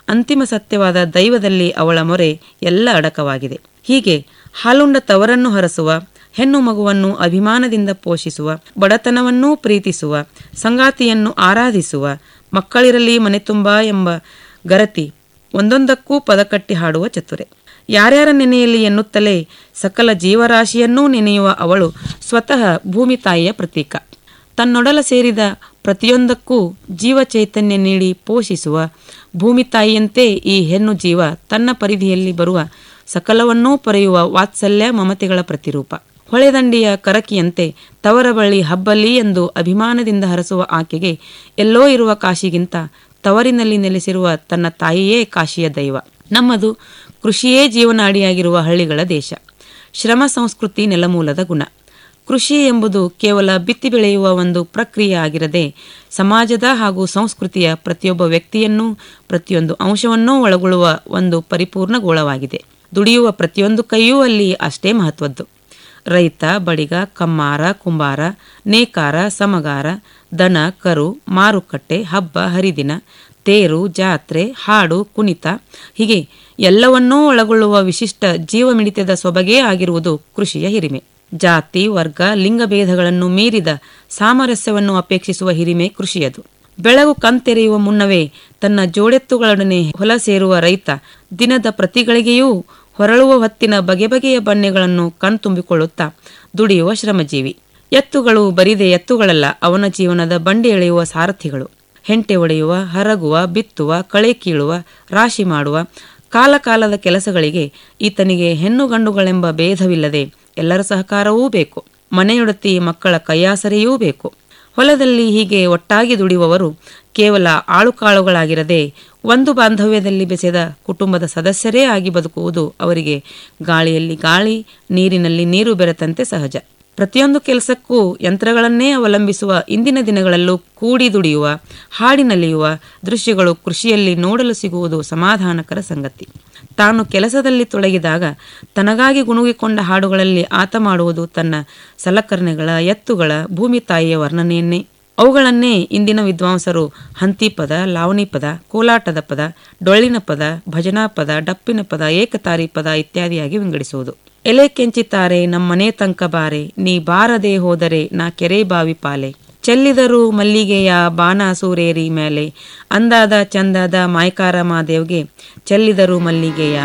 ಅಂತಿಮ ಸತ್ಯವಾದ ದೈವದಲ್ಲಿ ಅವಳ ಮೊರೆ ಎಲ್ಲ ಅಡಕವಾಗಿದೆ ಹೀಗೆ ಹಾಲುಂಡ ತವರನ್ನು ಹರಸುವ ಹೆಣ್ಣು ಮಗುವನ್ನು ಅಭಿಮಾನದಿಂದ ಪೋಷಿಸುವ ಬಡತನವನ್ನೂ ಪ್ರೀತಿಸುವ ಸಂಗಾತಿಯನ್ನು ಆರಾಧಿಸುವ ಮಕ್ಕಳಿರಲಿ ಮನೆ ತುಂಬ ಎಂಬ ಗರತಿ ಒಂದೊಂದಕ್ಕೂ ಪದಕಟ್ಟಿ ಹಾಡುವ ಚತುರೆ ಯಾರ್ಯಾರ ನೆನೆಯಲ್ಲಿ ಎನ್ನುತ್ತಲೇ ಸಕಲ ಜೀವರಾಶಿಯನ್ನೂ ನೆನೆಯುವ ಅವಳು ಸ್ವತಃ ಭೂಮಿ ತಾಯಿಯ ಪ್ರತೀಕ ತನ್ನೊಡಲ ಸೇರಿದ ಪ್ರತಿಯೊಂದಕ್ಕೂ ಜೀವ ಚೈತನ್ಯ ನೀಡಿ ಪೋಷಿಸುವ ಭೂಮಿ ತಾಯಿಯಂತೆ ಈ ಹೆಣ್ಣು ಜೀವ ತನ್ನ ಪರಿಧಿಯಲ್ಲಿ ಬರುವ ಸಕಲವನ್ನೂ ಪೊರೆಯುವ ವಾತ್ಸಲ್ಯ ಮಮತೆಗಳ ಪ್ರತಿರೂಪ ಹೊಳೆದಂಡಿಯ ಕರಕಿಯಂತೆ ತವರ ಬಳಿ ಹಬ್ಬಲಿ ಎಂದು ಅಭಿಮಾನದಿಂದ ಹರಸುವ ಆಕೆಗೆ ಎಲ್ಲೋ ಇರುವ ಕಾಶಿಗಿಂತ ತವರಿನಲ್ಲಿ ನೆಲೆಸಿರುವ ತನ್ನ ತಾಯಿಯೇ ಕಾಶಿಯ ದೈವ ನಮ್ಮದು ಕೃಷಿಯೇ ಜೀವನಾಡಿಯಾಗಿರುವ ಹಳ್ಳಿಗಳ ದೇಶ ಶ್ರಮ ಸಂಸ್ಕೃತಿ ನೆಲಮೂಲದ ಗುಣ ಕೃಷಿ ಎಂಬುದು ಕೇವಲ ಬಿತ್ತಿ ಬೆಳೆಯುವ ಒಂದು ಪ್ರಕ್ರಿಯೆ ಆಗಿರದೆ ಸಮಾಜದ ಹಾಗೂ ಸಂಸ್ಕೃತಿಯ ಪ್ರತಿಯೊಬ್ಬ ವ್ಯಕ್ತಿಯನ್ನೂ ಪ್ರತಿಯೊಂದು ಅಂಶವನ್ನೂ ಒಳಗೊಳ್ಳುವ ಒಂದು ಪರಿಪೂರ್ಣ ಗೋಳವಾಗಿದೆ ದುಡಿಯುವ ಪ್ರತಿಯೊಂದು ಕೈಯೂ ಅಲ್ಲಿ ಅಷ್ಟೇ ಮಹತ್ವದ್ದು ರೈತ ಬಡಿಗ ಕಮ್ಮಾರ ಕುಂಬಾರ ನೇಕಾರ ಸಮಗಾರ ದನ ಕರು ಮಾರುಕಟ್ಟೆ ಹಬ್ಬ ಹರಿದಿನ ತೇರು ಜಾತ್ರೆ ಹಾಡು ಕುಣಿತ ಹೀಗೆ ಎಲ್ಲವನ್ನೂ ಒಳಗೊಳ್ಳುವ ವಿಶಿಷ್ಟ ಜೀವಮಿಡಿತದ ಸೊಬಗೇ ಆಗಿರುವುದು ಕೃಷಿಯ ಹಿರಿಮೆ ಜಾತಿ ವರ್ಗ ಲಿಂಗಭೇದಗಳನ್ನು ಮೀರಿದ ಸಾಮರಸ್ಯವನ್ನು ಅಪೇಕ್ಷಿಸುವ ಹಿರಿಮೆ ಕೃಷಿಯದು ಬೆಳಗು ಕಣ್ತೆರೆಯುವ ಮುನ್ನವೇ ತನ್ನ ಜೋಡೆತ್ತುಗಳೊಡನೆ ಹೊಲ ಸೇರುವ ರೈತ ದಿನದ ಪ್ರತಿಗಳಿಗೆಯೂ ಹೊರಳುವ ಹೊತ್ತಿನ ಬಗೆ ಬಗೆಯ ಬಣ್ಣೆಗಳನ್ನು ಕಣ್ತುಂಬಿಕೊಳ್ಳುತ್ತಾ ದುಡಿಯುವ ಶ್ರಮಜೀವಿ ಎತ್ತುಗಳು ಬರಿದೆ ಎತ್ತುಗಳಲ್ಲ ಅವನ ಜೀವನದ ಬಂಡಿ ಎಳೆಯುವ ಸಾರಥಿಗಳು ಹೆಂಟೆ ಒಡೆಯುವ ಹರಗುವ ಬಿತ್ತುವ ಕಳೆ ಕೀಳುವ ರಾಶಿ ಮಾಡುವ ಕಾಲಕಾಲದ ಕೆಲಸಗಳಿಗೆ ಈತನಿಗೆ ಹೆಣ್ಣು ಗಂಡುಗಳೆಂಬ ಭೇದವಿಲ್ಲದೆ ಎಲ್ಲರ ಸಹಕಾರವೂ ಬೇಕು ಮನೆಯೊಡತಿ ಮಕ್ಕಳ ಕೈಯಾಸರೆಯೂ ಬೇಕು ಹೊಲದಲ್ಲಿ ಹೀಗೆ ಒಟ್ಟಾಗಿ ದುಡಿಯುವವರು ಕೇವಲ ಆಳುಕಾಳುಗಳಾಗಿರದೆ ಒಂದು ಬಾಂಧವ್ಯದಲ್ಲಿ ಬೆಸೆದ ಕುಟುಂಬದ ಸದಸ್ಯರೇ ಆಗಿ ಬದುಕುವುದು ಅವರಿಗೆ ಗಾಳಿಯಲ್ಲಿ ಗಾಳಿ ನೀರಿನಲ್ಲಿ ನೀರು ಬೆರೆತಂತೆ ಸಹಜ ಪ್ರತಿಯೊಂದು ಕೆಲಸಕ್ಕೂ ಯಂತ್ರಗಳನ್ನೇ ಅವಲಂಬಿಸುವ ಇಂದಿನ ದಿನಗಳಲ್ಲೂ ಕೂಡಿ ದುಡಿಯುವ ಹಾಡಿನಲಿಯುವ ದೃಶ್ಯಗಳು ಕೃಷಿಯಲ್ಲಿ ನೋಡಲು ಸಿಗುವುದು ಸಮಾಧಾನಕರ ಸಂಗತಿ ತಾನು ಕೆಲಸದಲ್ಲಿ ತೊಡಗಿದಾಗ ತನಗಾಗಿ ಗುಣುಗಿಕೊಂಡ ಹಾಡುಗಳಲ್ಲಿ ಆತ ಮಾಡುವುದು ತನ್ನ ಸಲಕರಣೆಗಳ ಎತ್ತುಗಳ ಭೂಮಿ ತಾಯಿಯ ವರ್ಣನೆಯನ್ನೇ ಅವುಗಳನ್ನೇ ಇಂದಿನ ವಿದ್ವಾಂಸರು ಹಂತಿ ಪದ ಲಾವಣಿ ಪದ ಕೋಲಾಟದ ಪದ ಡೊಳ್ಳಿನ ಪದ ಭಜನಾ ಪದ ಡಪ್ಪಿನ ಪದ ಏಕತಾರಿ ಪದ ಇತ್ಯಾದಿಯಾಗಿ ವಿಂಗಡಿಸುವುದು ಎಲೆ ಕೆಂಚಿತಾರೆ ನಮ್ಮನೆ ತನಕ ಬಾರೆ ನೀ ಬಾರದೆ ಹೋದರೆ ನಾ ಕೆರೆ ಬಾವಿ ಪಾಲೆ ಚೆಲ್ಲಿದರು ಮಲ್ಲಿಗೆಯ ಬಾಣ ಸೂರೇರಿ ಮೇಲೆ ಅಂದಾದ ಚಂದಾದ ಮಾಯ್ಕಾರ ಮಾದೇವ್ಗೆ ಚೆಲ್ಲಿದರು ಮಲ್ಲಿಗೆಯ